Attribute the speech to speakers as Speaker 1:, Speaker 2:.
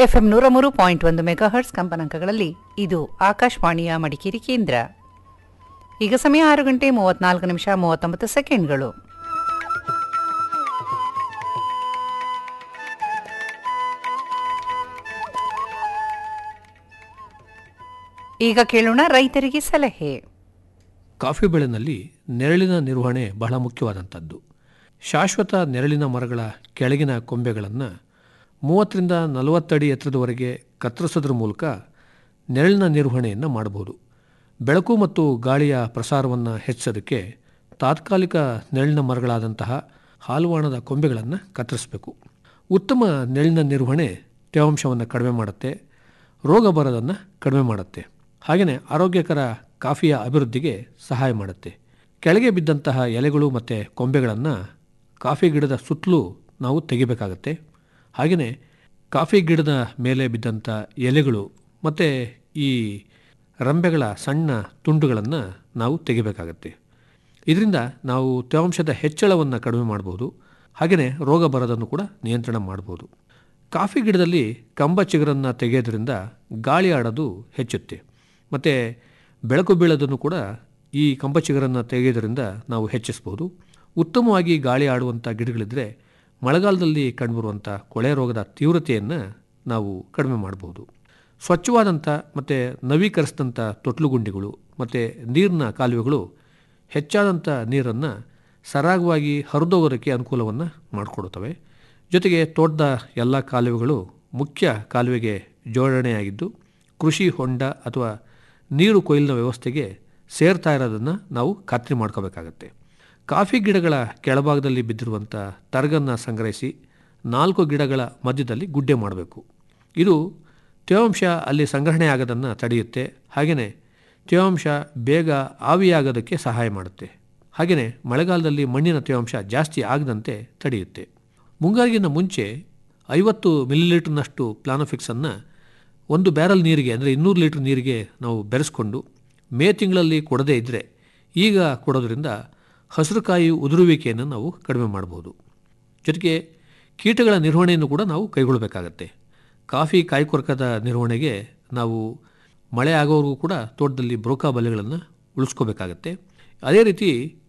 Speaker 1: FM ನೂರ ಮೂರು point ಒಂದು ಮೆಗಾಹರ್ಟ್ಸ್ ಕಂಪನಾಂಕಗಳಲ್ಲಿ ಇದು ಆಕಾಶವಾಣಿಯ ಮಡಿಕೇರಿ ಕೇಂದ್ರ ಈಗ ಸಮಯ ಆರು ಗಂಟೆ ಮೂವತ್ನಾಲ್ಕು ನಿಮಿಷ ಮೂವತ್ತೊಂಬತ್ತು ಸೆಕೆಂಡ್ಗಳು ಈಗ ಕೇಳೋಣ ರೈತರಿಗೆ ಸಲಹೆ
Speaker 2: ಕಾಫಿ ಬೆಳೆನಲ್ಲಿ ನೆರಳಿನ ನಿರ್ವಹಣೆ ಬಹಳ ಮುಖ್ಯವಾದಂಥದ್ದು ಶಾಶ್ವತ ನೆರಳಿನ ಮರಗಳ ಕೆಳಗಿನ ಕೊಂಬೆಗಳನ್ನು ಮೂವತ್ತರಿಂದ ನಲವತ್ತಡಿ ಎತ್ತರದವರೆಗೆ ಕತ್ತರಿಸೋದ್ರ ಮೂಲಕ ನೆರಳಿನ ನಿರ್ವಹಣೆಯನ್ನು ಮಾಡಬಹುದು ಬೆಳಕು ಮತ್ತು ಗಾಳಿಯ ಪ್ರಸಾರವನ್ನು ಹೆಚ್ಚಿಸೋದಕ್ಕೆ ತಾತ್ಕಾಲಿಕ ನೆರಳಿನ ಮರಗಳಾದಂತಹ ಹಾಲುವಾಣದ ಕೊಂಬೆಗಳನ್ನು ಕತ್ತರಿಸಬೇಕು ಉತ್ತಮ ನೆರಳಿನ ನಿರ್ವಹಣೆ ತೇವಾಂಶವನ್ನು ಕಡಿಮೆ ಮಾಡುತ್ತೆ ರೋಗ ಬರೋದನ್ನು ಕಡಿಮೆ ಮಾಡುತ್ತೆ ಹಾಗೆಯೇ ಆರೋಗ್ಯಕರ ಕಾಫಿಯ ಅಭಿವೃದ್ಧಿಗೆ ಸಹಾಯ ಮಾಡುತ್ತೆ ಕೆಳಗೆ ಬಿದ್ದಂತಹ ಎಲೆಗಳು ಮತ್ತು ಕೊಂಬೆಗಳನ್ನು ಕಾಫಿ ಗಿಡದ ಸುತ್ತಲೂ ನಾವು ತೆಗಿಬೇಕಾಗತ್ತೆ ಹಾಗೆಯೇ ಕಾಫಿ ಗಿಡದ ಮೇಲೆ ಬಿದ್ದಂಥ ಎಲೆಗಳು ಮತ್ತು ಈ ರಂಬೆಗಳ ಸಣ್ಣ ತುಂಡುಗಳನ್ನು ನಾವು ತೆಗಿಬೇಕಾಗತ್ತೆ ಇದರಿಂದ ನಾವು ತೇವಾಂಶದ ಹೆಚ್ಚಳವನ್ನು ಕಡಿಮೆ ಮಾಡ್ಬೋದು ಹಾಗೆಯೇ ರೋಗ ಬರೋದನ್ನು ಕೂಡ ನಿಯಂತ್ರಣ ಮಾಡ್ಬೋದು ಕಾಫಿ ಗಿಡದಲ್ಲಿ ಕಂಬ ಚಿಗುರನ್ನು ತೆಗೆಯೋದ್ರಿಂದ ಗಾಳಿ ಆಡೋದು ಹೆಚ್ಚುತ್ತೆ ಮತ್ತು ಬೆಳಕು ಬೀಳೋದನ್ನು ಕೂಡ ಈ ಕಂಬ ಚಿಗುರನ್ನು ತೆಗೆಯೋದ್ರಿಂದ ನಾವು ಹೆಚ್ಚಿಸ್ಬೋದು ಉತ್ತಮವಾಗಿ ಗಾಳಿ ಆಡುವಂಥ ಗಿಡಗಳಿದ್ದರೆ ಮಳೆಗಾಲದಲ್ಲಿ ಕಂಡುಬರುವಂಥ ಕೊಳೆ ರೋಗದ ತೀವ್ರತೆಯನ್ನು ನಾವು ಕಡಿಮೆ ಮಾಡ್ಬೋದು ಸ್ವಚ್ಛವಾದಂಥ ಮತ್ತು ನವೀಕರಿಸಿದಂಥ ತೊಟ್ಲುಗುಂಡಿಗಳು ಮತ್ತು ನೀರಿನ ಕಾಲುವೆಗಳು ಹೆಚ್ಚಾದಂಥ ನೀರನ್ನು ಸರಾಗವಾಗಿ ಹರಿದೋಗೋದಕ್ಕೆ ಅನುಕೂಲವನ್ನು ಮಾಡಿಕೊಡುತ್ತವೆ ಜೊತೆಗೆ ತೋಟದ ಎಲ್ಲ ಕಾಲುವೆಗಳು ಮುಖ್ಯ ಕಾಲುವೆಗೆ ಜೋಡಣೆಯಾಗಿದ್ದು ಕೃಷಿ ಹೊಂಡ ಅಥವಾ ನೀರು ಕೊಯ್ಲಿನ ವ್ಯವಸ್ಥೆಗೆ ಸೇರ್ತಾ ಇರೋದನ್ನು ನಾವು ಖಾತ್ರಿ ಮಾಡ್ಕೋಬೇಕಾಗತ್ತೆ ಕಾಫಿ ಗಿಡಗಳ ಕೆಳಭಾಗದಲ್ಲಿ ಬಿದ್ದಿರುವಂಥ ತರಗನ್ನು ಸಂಗ್ರಹಿಸಿ ನಾಲ್ಕು ಗಿಡಗಳ ಮಧ್ಯದಲ್ಲಿ ಗುಡ್ಡೆ ಮಾಡಬೇಕು ಇದು ತೇವಾಂಶ ಅಲ್ಲಿ ಸಂಗ್ರಹಣೆ ಆಗೋದನ್ನು ತಡೆಯುತ್ತೆ ಹಾಗೆಯೇ ತೇವಾಂಶ ಬೇಗ ಆವಿಯಾಗೋದಕ್ಕೆ ಸಹಾಯ ಮಾಡುತ್ತೆ ಹಾಗೆಯೇ ಮಳೆಗಾಲದಲ್ಲಿ ಮಣ್ಣಿನ ತೇವಾಂಶ ಜಾಸ್ತಿ ಆಗದಂತೆ ತಡೆಯುತ್ತೆ ಮುಂಗಾರಿಗಿಂತ ಮುಂಚೆ ಐವತ್ತು ಮಿಲಿಲೀಟರ್ನಷ್ಟು ಪ್ಲಾನೋಫಿಕ್ಸನ್ನು ಒಂದು ಬ್ಯಾರಲ್ ನೀರಿಗೆ ಅಂದರೆ ಇನ್ನೂರು ಲೀಟ್ರ್ ನೀರಿಗೆ ನಾವು ಬೆರೆಸ್ಕೊಂಡು ಮೇ ತಿಂಗಳಲ್ಲಿ ಕೊಡದೇ ಇದ್ದರೆ ಈಗ ಕೊಡೋದ್ರಿಂದ ಹಸಿರುಕಾಯಿ ಉದುರುವಿಕೆಯನ್ನು ನಾವು ಕಡಿಮೆ ಮಾಡ್ಬೋದು ಜೊತೆಗೆ ಕೀಟಗಳ ನಿರ್ವಹಣೆಯನ್ನು ಕೂಡ ನಾವು ಕೈಗೊಳ್ಳಬೇಕಾಗತ್ತೆ ಕಾಫಿ ಕಾಯಿಕೊರಕದ ನಿರ್ವಹಣೆಗೆ ನಾವು ಮಳೆ ಆಗೋವರೆಗೂ ಕೂಡ ತೋಟದಲ್ಲಿ ಬ್ರೋಕಾ ಬಲೆಗಳನ್ನು ಉಳಿಸ್ಕೋಬೇಕಾಗತ್ತೆ ಅದೇ ರೀತಿ